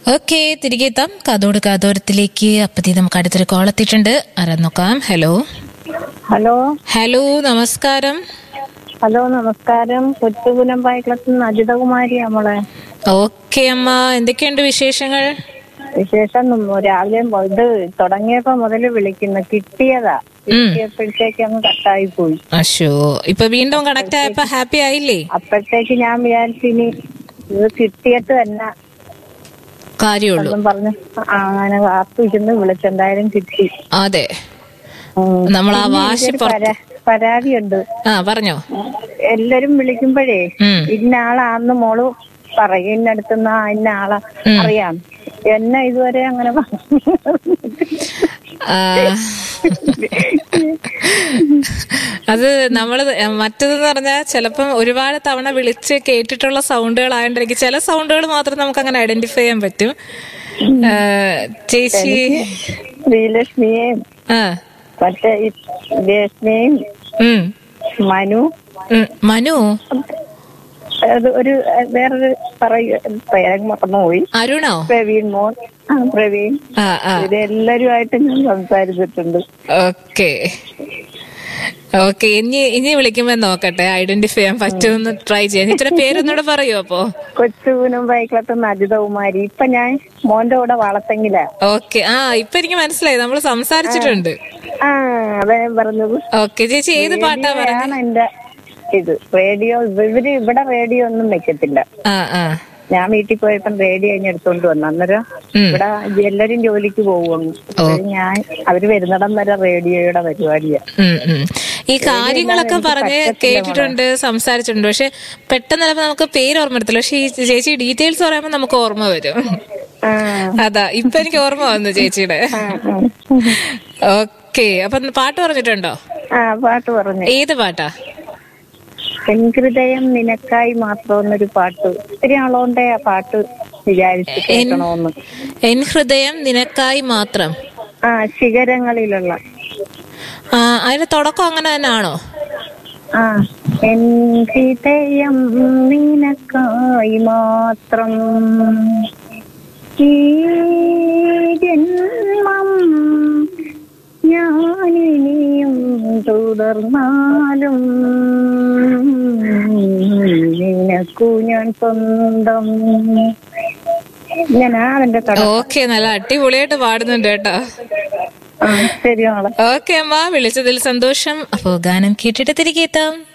Okay തിരികെ എത്താം കാതോട് കാതോരത്തിലേക്ക് അപ്പത്തി നമുക്ക് അടുത്തൊരു കോൾ എത്തിയിട്ടുണ്ട് ആരാ നോക്കാം ഹലോ ഹലോ ഹലോ നമസ്കാരം ഹലോ നമസ്കാരം കൊച്ചുകുലം പായക്കുളത്ത് നിന്ന് അജിതകുമാരി നമ്മളെ ഓക്കെ അമ്മ എന്തൊക്കെയുണ്ട് വിശേഷങ്ങൾ വിശേഷം ഉം രാവിലെ മു- ഇത് തുടങ്ങിയപ്പോ മുതൽ വിളിക്കുന്നു കിട്ടിയതാ കിട്ടിയപ്പോഴത്തേക്ക് അങ്ങ് കട്ടായി പോയി അശോ ഇപ്പൊ വീണ്ടും കണക്ട് ആയപ്പോ ഹാപ്പി ആയില്ലേ അപ്പോഴത്തേക്ക് ഞാൻ വിചാരിച്ചു ഇനി ഇത് കിട്ടിയിട്ട് തന്നെ കാര്യമുള്ളൂ എന്നും പറഞ്ഞു ആ, അങ്ങനെ കാത്തിരുന്ന് വിളിച്ചെന്തായാലും കിട്ടി അതെ ഉം. നമ്മൾ ആ പിന്നെ വാശി എനിക്കൊരു പുറത്ത് പരാ- പരാതിയുണ്ട് ആ പറഞ്ഞോ എല്ലാരും വിളിക്കുമ്പോഴേ ഉം. ഇന്ന ആളാന്ന് മോള് പറയും ഇന്നടുത്തുന്ന ഇന്ന ആളാ അറിയാം എന്നെ ഇതുവരെ അങ്ങനെ പറഞ്ഞു ആ, അത് നമ്മള് മറ്റതെന്ന് പറഞ്ഞാൽ ചിലപ്പം ഒരുപാട് തവണ വിളിച്ച് കേട്ടിട്ടുള്ള സൗണ്ടുകൾ ആയതുകൊണ്ടിരിക്കും ചില സൗണ്ടുകൾ മാത്രം നമുക്ക് അങ്ങനെ ഐഡന്റിഫൈ ചെയ്യാൻ പറ്റും ആ, ചേച്ചി ശ്രീലക്ഷ്മിയെയും ആ മറ്റേ ഈ രശ്മിയും ഉം മനു ഉം. മനു അത് ഒരു വേറൊരു പറയ പേരങ്ങ് മറന്നുപോയി അരുണോ പ്രവീൺ മോൻ ആ പ്രവീൺ ആ ആ ഇതെല്ലാരുമായിട്ട് ഞാൻ സംസാരിച്ചിട്ടുണ്ട് ഓക്കെ ഓക്കെ ഇനി ഇനി വിളിക്കുമ്പോ നോക്കട്ടെ ഐഡന്റിഫൈ ചെയ്യാൻ പറ്റുമെന്ന് ട്രൈ ചെയ്യാം ഇത്ര പേരൊന്നുകൂടെ പറയൂ അപ്പോ കൊച്ചുവിനും ബൈക്കിലത്തുന്ന അജിതകുമാരി ഇപ്പൊ ഞാൻ മോന്റെ കൂടെ വളർത്തെങ്കില ഓക്കെ ആ ഇപ്പൊ എനിക്ക് മനസ്സിലായി നമ്മൾ സംസാരിച്ചിട്ടുണ്ട് ആ അതാ ഞാൻ പറഞ്ഞത് ഓക്കെ ചേച്ചി ഏത് പാട്ടാ പറഞ്ഞത് ആണ് എന്റെ ഇത് റേഡിയോ ഇവര് ഇവിടെ റേഡിയോ ഒന്നും വെക്കത്തില്ല ആ ആ ഞാൻ വീട്ടിൽ പോയപ്പം റേഡിയോ കഴിഞ്ഞ് എടുത്തോണ്ട് വന്നു അന്നേരം ഉം. ഇവിടെ എല്ലാരും ജോലിക്ക് പോകുന്നു ഞാൻ അവര് വരുന്നിടം വരെ റേഡിയോയുടെ പരിപാടിയാ ഉം, ഉം. ഈ കാര്യങ്ങളൊക്കെ പറഞ്ഞ് കേട്ടിട്ടുണ്ട് സംസാരിച്ചിട്ടുണ്ട് പക്ഷെ പെട്ടെന്ന് ചിലപ്പോ നമുക്ക് പേര് ഓർമ്മ വരത്തില്ല പക്ഷെ ഈ ചേച്ചി ഡീറ്റെയിൽസ് പറയുമ്പോൾ നമുക്ക് ഓർമ്മ വരും ആ, അതാ ഇപ്പൊ എനിക്ക് ഓർമ്മ വന്നു ചേച്ചിയുടെ ആ, ആ. ഓക്കെ അപ്പൊ പാട്ട് പറഞ്ഞിട്ടുണ്ടോ ആ പാട്ട് പറഞ്ഞു ഏത് പാട്ടാ ഹൃദയം നിനക്കായി മാത്രം എന്നൊരു പാട്ട് ഒത്തിരി ആളോണ്ടേ ആ പാട്ട് വിചാരിച്ച് കേൾക്കണോന്ന് എൻ ഹൃദയം നിനക്കായി മാത്രം ആ ശിഖരങ്ങളിലുള്ള ആ അതിന്റെ തുടക്കം അങ്ങനെ തന്നെ ആണോ ആ എൻ ഹൃദയം നിനക്കായി മാത്രം ഈ ജന്മം ഞാനിനിയും തുടർന്നാലും നിനക്കു ഞാൻ സ്വന്തം ഇങ്ങനാ അതിന്റെ തുടക്കം ഓക്കെ നല്ല അടിപൊളിയായിട്ട് പാടുന്നുണ്ട് കേട്ടോ ആ ശരി മോളെ ഓക്കെ അമ്മ വിളിച്ചതിൽ സന്തോഷം അപ്പോ ഗാനം കേട്ടിട്ട് തിരികെ എത്താം